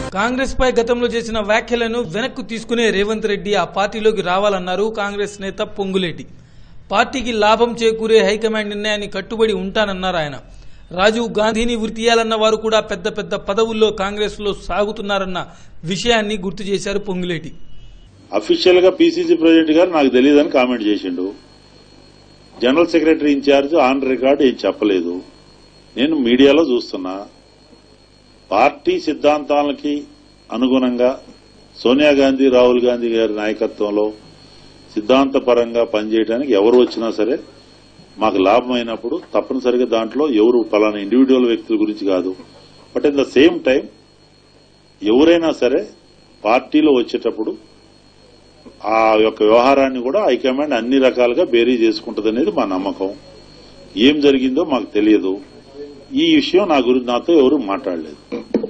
కాంగ్రెస్ పై గతంలో చేసిన వ్యాఖ్యలను వెనక్కు తీసుకునే రేవంత్ రెడ్డి ఆ పార్టీలోకి రావాలన్నారు కాంగ్రెస్ నేత పొంగులేటి పార్టీకి లాభం చేకూరే హైకమాండ్ నిర్ణయాన్ని కట్టుబడి ఉంటానన్నారు ఆయన రాజీవ్ గాంధీని వృత్తి తీయాలన్న వారు కూడా పెద్ద పెద్ద పదవుల్లో కాంగ్రెస్ లో సాగుతున్నారన్న విషయాన్ని గుర్తు చేశారు పొంగులేటి అఫీషియల్ గా పీసీసీ ప్రెసిడెంట్ గారు నాకు తెలియదని కామెంట్ చేసిండు general secretary in-charge on record ఏం చెప్పలేదు నేను మీడియాలో చూస్తున్నా పార్టీ సిద్ధాంతాలకి అనుగుణంగా సోనియా గాంధీ రాహుల్ గాంధీ గారి నాయకత్వంలో సిద్ధాంతపరంగా పనిచేయడానికి ఎవరు వచ్చినా సరే మాకు లాభం అయినప్పుడు తప్పనిసరిగా దాంట్లో ఎవరు పలానా ఇండివిజువల్ వ్యక్తుల గురించి కాదు but in the same time ఎవరైనా సరే పార్టీలో వచ్చేటప్పుడు ఆ యొక్క వ్యవహారాన్ని కూడా హైకమాండ్ అన్ని రకాలుగా బేరీ చేసుకుంటుంది అనేది మా నమ్మకం ఏం జరిగిందో మాకు తెలియదు ఈ విషయం నా గురించి నాతో ఎవరు మాట్లాడలేదు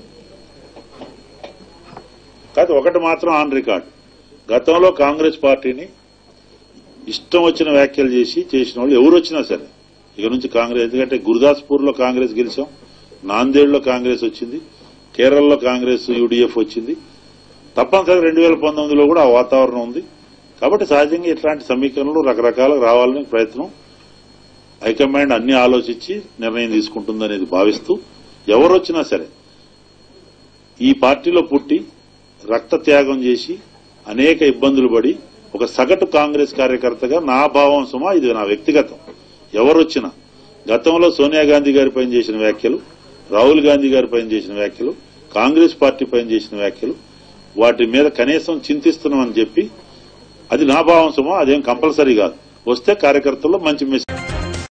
కాదు ఒకటి మాత్రం ఆన్ రికార్డ్ గతంలో కాంగ్రెస్ పార్టీని ఇష్టం వచ్చిన వ్యాఖ్యలు చేసి చేసిన వాళ్ళు ఎవరు వచ్చినా సరే ఇక నుంచి కాంగ్రెస్ ఎందుకంటే గురుదాస్పూర్ లో కాంగ్రెస్ గెలిచాం నాందేడ్లో కాంగ్రెస్ వచ్చింది కేరళలో కాంగ్రెస్ యూడీఎఫ్ వచ్చింది తప్పనిసరిగా రెండు వేల పంతొమ్మిదిలో కూడా ఆ వాతావరణం ఉంది కాబట్టి సహజంగా ఇట్లాంటి సమీకరణలు రకరకాల రావాలని ప్రయత్నం హైకమాండ్ అన్ని ఆలోచించి నిర్ణయం తీసుకుంటుందనేది భావిస్తూ ఎవరు వచ్చినా సరే ఈ పార్టీలో పుట్టి రక్త త్యాగం చేసి అనేక ఇబ్బందులు పడి ఒక సగటు కాంగ్రెస్ కార్యకర్తగా నా భావం సుమా ఇది నా వ్యక్తిగతం ఎవరొచ్చినా గతంలో సోనియా గాంధీ గారి పైన చేసిన వ్యాఖ్యలు రాహుల్ గాంధీ గారి పైన చేసిన వ్యాఖ్యలు కాంగ్రెస్ పార్టీ పైన చేసిన వ్యాఖ్యలు వాటి మీద కనీసం చింతిస్తున్నామని చెప్పి అది నా భావం సుమా అదేం కంపల్సరీ కాదు వస్తే కార్యకర్తల్లో మంచి మెసేజ్